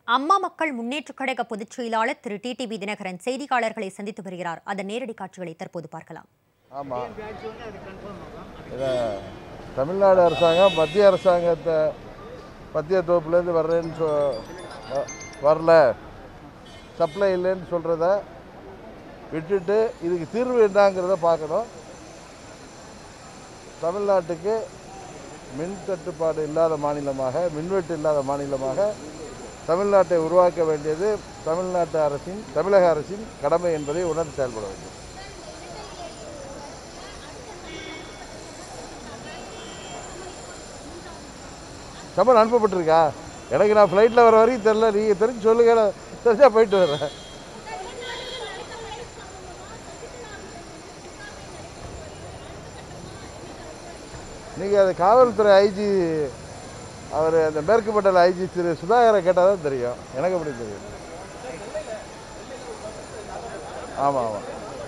அம்மா மக்கள் முன்னேற்றக் கழக பொதுச் செயலாளர் திரு டிடிவி தினகரன் செய்தியாளர்களை சந்தித்து வருகிறார் அதன் நேரடி காட்சிகளை தற்போது பார்க்கலாம் ஆமாம் இதை தமிழ்நாடு அரசாங்கம் மத்திய அரசாங்கத்தை மத்திய தோப்புலேருந்து வர்றேன்னு சொ வ- வரல சப்ளை இல்லைன்னு சொல்கிறத விட்டுட்டு இதுக்கு தீர்வு என்னங்கிறத பார்க்கணும் தமிழ்நாட்டுக்கு மின் தட்டுப்பாடு இல்லாத மாநிலமாக மின்வெட்டு இல்லாத மாநிலமாக தமிழ்நாட்டை உருவாக்க வேண்டியது தமிழ்நாட்டு அரசின் தமிழக அரசின் கடமை என்பதை உணர்ந்து செயல்பட வேண்டும் சம்மன் அனுப்பப்பட்டிருக்கா எனக்கு நான் ஃப்ளைட்டில் வர வரைக்கும் தெரில நீங்கள் தெரிஞ்சு சொல்லுங்க நான் தெரிஞ்சா போயிட்டு வர்றேன் நீங்கள் அது காவல்துறை ஐஜி அவர் அந்த மேற்கு மண்டல ஐஜி திரு சுதாகரை கேட்டால் தான் தெரியும் எனக்கு அப்படி தெரியும் ஆமாம் ஆமாம்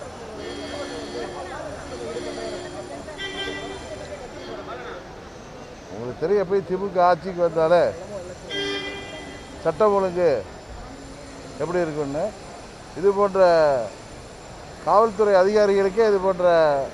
உங்களுக்கு தெரியும் எப்பயும் திமுக ஆட்சிக்கு வந்தாலே சட்டம் ஒழுங்கு எப்படி இருக்குன்னு இது போன்ற காவல்துறை அதிகாரிகளுக்கே இது போன்ற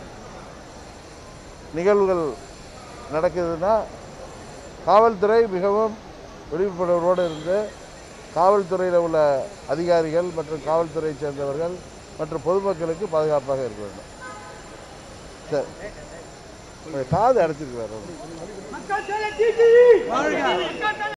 நிகழ்வுகள் நடக்குதுன்னா காவல்துறை மிகவும் விழிப்புணர்வோடு இருந்து காவல்துறையில் உள்ள அதிகாரிகள் மற்றும் காவல்துறையை சேர்ந்தவர்கள் மற்றும் பொதுமக்களுக்கு பாதுகாப்பாக இருக்க வேண்டும் சரி உங்க காது அடைச்சிருக்கு வேறு மக்கள் சேவை டிடிவி